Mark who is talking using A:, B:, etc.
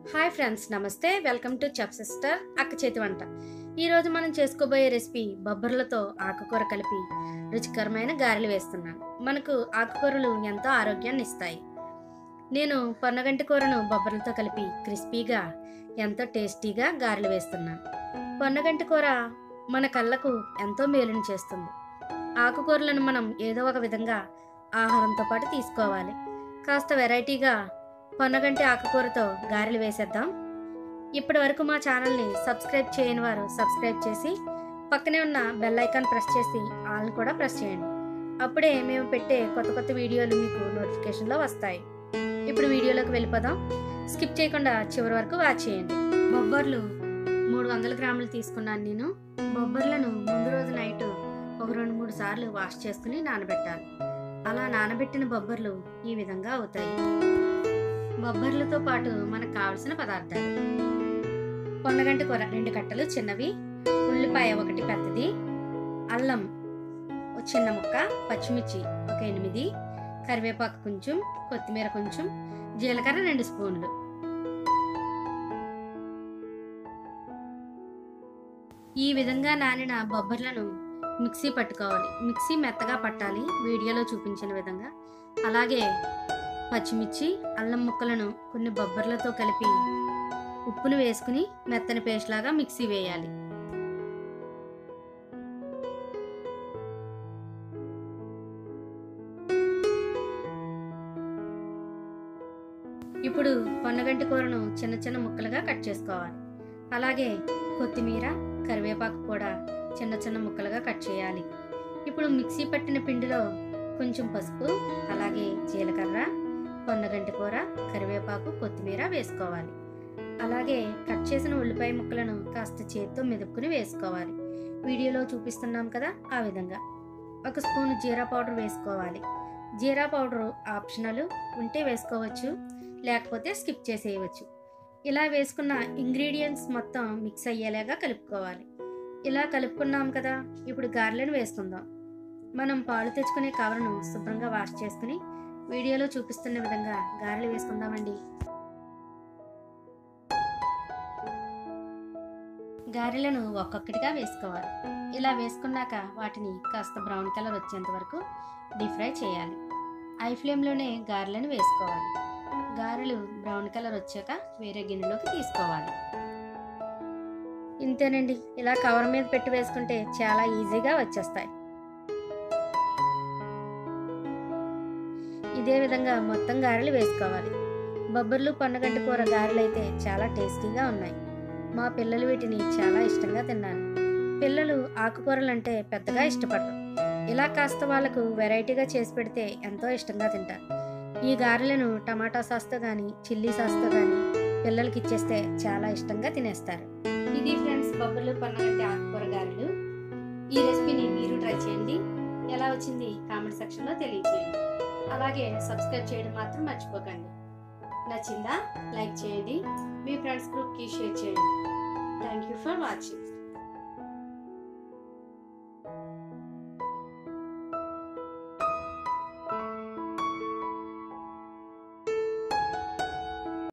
A: hi friends నమస్తే welcome to chef sister అక్క చేతి వంట ఈరోజు మనం చేసుకోబోయే రెసిపీ బొబ్బర్లతో ఆకుకూర కలిపి రుచికరమైన గారెలు వేస్తున్నాను మనకు ఆకుకూరలు ఎంతో ఆరోగ్యాన్ని ఇస్తాయి నేను పొన్నగంటి కూరను బొబ్బర్లతో కలిపి క్రిస్పీగా ఎంతో టేస్టీగా గారెలు వేస్తున్నాను పొన్నగంటి కూర మన కళ్ళకు ఎంతో మేలుని చేస్తుంది ఆకుకూరలను మనం ఏదో ఒక విధంగా ఆహారంతో పాటు తీసుకోవాలి కాస్త వెరైటీగా పొన్నగంటి ఆకుకూరతో గారెలు వేసేద్దాం ఇప్పటి వరకు మా ఛానల్ని సబ్స్క్రైబ్ చేయని వారు సబ్స్క్రైబ్ చేసి పక్కనే ఉన్న బెల్ ఐకాన్ ప్రెస్ చేసి ఆల్ని కూడా ప్రెస్ చేయండి అప్పుడే మేము పెట్టే కొత్త కొత్త వీడియోలు మీకు నోటిఫికేషన్లో వస్తాయి ఇప్పుడు వీడియోలోకి వెళ్ళిపోదాం స్కిప్ చేయకుండా చివరి వరకు వాచ్ చేయండి బొబ్బర్లు మూడు వందల గ్రాములు తీసుకున్నాను నేను బొబ్బర్లను ముందు రోజు నైట్ ఒక రెండు మూడు సార్లు వాష్ చేసుకుని నానబెట్టాలి అలా నానబెట్టిన బొబ్బర్లు ఈ విధంగా అవుతాయి బొబ్బర్లతో పాటు మనకు కావలసిన పదార్థాలు పొన్నగంటి కూర రెండు కట్టలు చిన్నవి ఉల్లిపాయ ఒకటి పెద్దది అల్లం ఒక చిన్న ముక్క పచ్చిమిర్చి ఒక ఎనిమిది కరివేపాకు కొంచెం కొత్తిమీర కొంచెం జీలకర్ర రెండు స్పూన్లు ఈ విధంగా నానిన బొబ్బర్లను మిక్సీ పట్టుకోవాలి మిక్సీ మెత్తగా పట్టాలి వీడియోలో చూపించిన విధంగా అలాగే పచ్చిమిర్చి అల్లం ముక్కలను కొన్ని బొబ్బర్లతో కలిపి ఉప్పును వేసుకుని మెత్తని పేస్ట్ లాగా మిక్సీ వేయాలి ఇప్పుడు పొన్నగంటి కూరను చిన్న చిన్న ముక్కలుగా కట్ చేసుకోవాలి అలాగే కొత్తిమీర కరివేపాకు కూడా చిన్న చిన్న ముక్కలుగా కట్ చేయాలి ఇప్పుడు మిక్సీ పట్టిన పిండిలో కొంచెం పసుపు అలాగే జీలకర్ర పొన్నగంటి కూర కరివేపాకు కొత్తిమీర వేసుకోవాలి అలాగే కట్ చేసిన ఉల్లిపాయ ముక్కలను కాస్త చేతితో మెదుపుకుని వేసుకోవాలి వీడియోలో చూపిస్తున్నాం కదా ఆ విధంగా ఒక స్పూన్ జీరా పౌడర్ వేసుకోవాలి జీరా పౌడర్ ఆప్షనల్ ఉంటే వేసుకోవచ్చు లేకపోతే స్కిప్ చేసేయవచ్చు ఇలా వేసుకున్న ఇంగ్రీడియంట్స్ మొత్తం మిక్స్ అయ్యేలాగా కలుపుకోవాలి ఇలా కలుపుకున్నాం కదా ఇప్పుడు గారెలను వేసుకుందాం మనం పాలు తెచ్చుకునే కవర్ను శుభ్రంగా వాష్ చేసుకుని వీడియోలో చూపిస్తున్న విధంగా గారెలు వేసుకుందామండి గారెలను ఒక్కొక్కటిగా వేసుకోవాలి ఇలా వేసుకున్నాక వాటిని కాస్త బ్రౌన్ కలర్ వచ్చేంత వరకు డీప్ ఫ్రై చేయాలి ఐ ఫ్లేమ్లోనే గారెలను వేసుకోవాలి గారెలు బ్రౌన్ కలర్ వచ్చాక వేరే గిన్నెలోకి తీసుకోవాలి ఇంతేనండి ఇలా కవర్ మీద పెట్టి వేసుకుంటే చాలా ఈజీగా వచ్చేస్తాయి ఇదే విధంగా మొత్తం గారెలు వేసుకోవాలి బొబ్బర్లు పొన్నగంటి కూర గారెలు అయితే చాలా టేస్టీగా ఉన్నాయి మా పిల్లలు వీటిని చాలా ఇష్టంగా తిన్నారు పిల్లలు ఆకుకూరలు అంటే పెద్దగా ఇష్టపడరు ఇలా కాస్త వాళ్ళకు వెరైటీగా చేసి పెడితే ఎంతో ఇష్టంగా తింటారు ఈ గారెలను టమాటా సాస్తో కానీ చిల్లీ సాస్తో కానీ పిల్లలకి ఇచ్చేస్తే చాలా ఇష్టంగా తినేస్తారు ఇది ఫ్రెండ్స్ బొబ్బర్లు పొన్నగంటి ఆకుకూర గారెలు ఈ రెసిపీని మీరు ట్రై చేయండి ఎలా వచ్చింది కామెంట్ సెక్షన్లో తెలియజేయండి అలాగే సబ్స్క్రైబ్ చేయడం మాత్రం మర్చిపోకండి నచ్చిందా లైక్ చేయండి మీ ఫ్రెండ్స్ గ్రూప్కి షేర్ చేయండి థ్యాంక్ యూ ఫర్ వాచింగ్